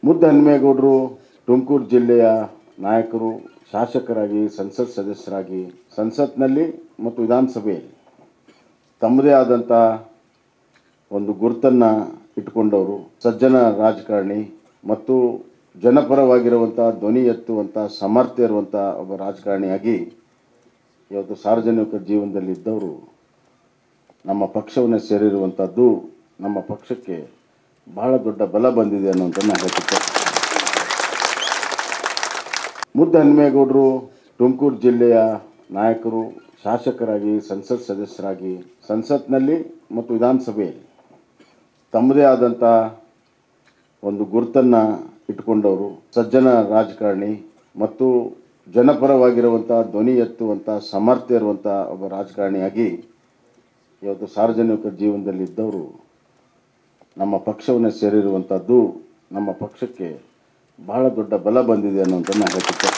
ಮುದ್ದ ಹನುಮೇಗೌಡರು ತುಮಕೂರು ಜಿಲ್ಲೆಯ ನಾಯಕರು ಶಾಸಕರಾಗಿ ಸಂಸತ್ ಸದಸ್ಯರಾಗಿ ಸಂಸತ್ನಲ್ಲಿ ಮತ್ತು ವಿಧಾನಸಭೆಯಲ್ಲಿ ತಮ್ಮದೇ ಆದಂಥ ಒಂದು ಗುರುತನ್ನು ಇಟ್ಕೊಂಡವರು ಸಜ್ಜನ ರಾಜಕಾರಣಿ ಮತ್ತು ಜನಪರವಾಗಿರುವಂಥ ಧ್ವನಿ ಎತ್ತುವಂಥ ಸಾಮರ್ಥ್ಯ ಇರುವಂಥ ಒಬ್ಬ ರಾಜಕಾರಣಿಯಾಗಿ ಇವತ್ತು ಸಾರ್ವಜನಿಕ ಜೀವನದಲ್ಲಿ ಇದ್ದವರು ನಮ್ಮ ಪಕ್ಷವನ್ನು ಸೇರಿರುವಂಥದ್ದು ನಮ್ಮ ಪಕ್ಷಕ್ಕೆ ಬಹಳ ದೊಡ್ಡ ಬಲ ಬಂದಿದೆ ಅನ್ನೋದನ್ನು ಹೇಳ್ತಿದ್ದೆ ಮುದ್ದ ಹನುಮೇಗೌಡರು ತುಮಕೂರು ಜಿಲ್ಲೆಯ ನಾಯಕರು ಶಾಸಕರಾಗಿ ಸಂಸತ್ ಸದಸ್ಯರಾಗಿ ಸಂಸತ್ನಲ್ಲಿ ಮತ್ತು ವಿಧಾನಸಭೆಯಲ್ಲಿ ತಮ್ಮದೇ ಆದಂಥ ಒಂದು ಗುರುತನ್ನು ಇಟ್ಕೊಂಡವರು ಸಜ್ಜನ ರಾಜಕಾರಣಿ ಮತ್ತು ಜನಪರವಾಗಿರುವಂಥ ಧ್ವನಿ ಎತ್ತುವಂಥ ಸಾಮರ್ಥ್ಯ ಇರುವಂಥ ಒಬ್ಬ ರಾಜಕಾರಣಿಯಾಗಿ ಇವತ್ತು ಸಾರ್ವಜನಿಕ ಜೀವನದಲ್ಲಿ ಇದ್ದವರು ನಮ್ಮ ಪಕ್ಷವನ್ನು ಸೇರಿರುವಂಥದ್ದು ನಮ್ಮ ಪಕ್ಷಕ್ಕೆ ಬಹಳ ದೊಡ್ಡ ಬಲ ಬಂದಿದೆ ಅನ್ನೋದನ್ನು ಹೇಳ್ತಿದ್ದೆ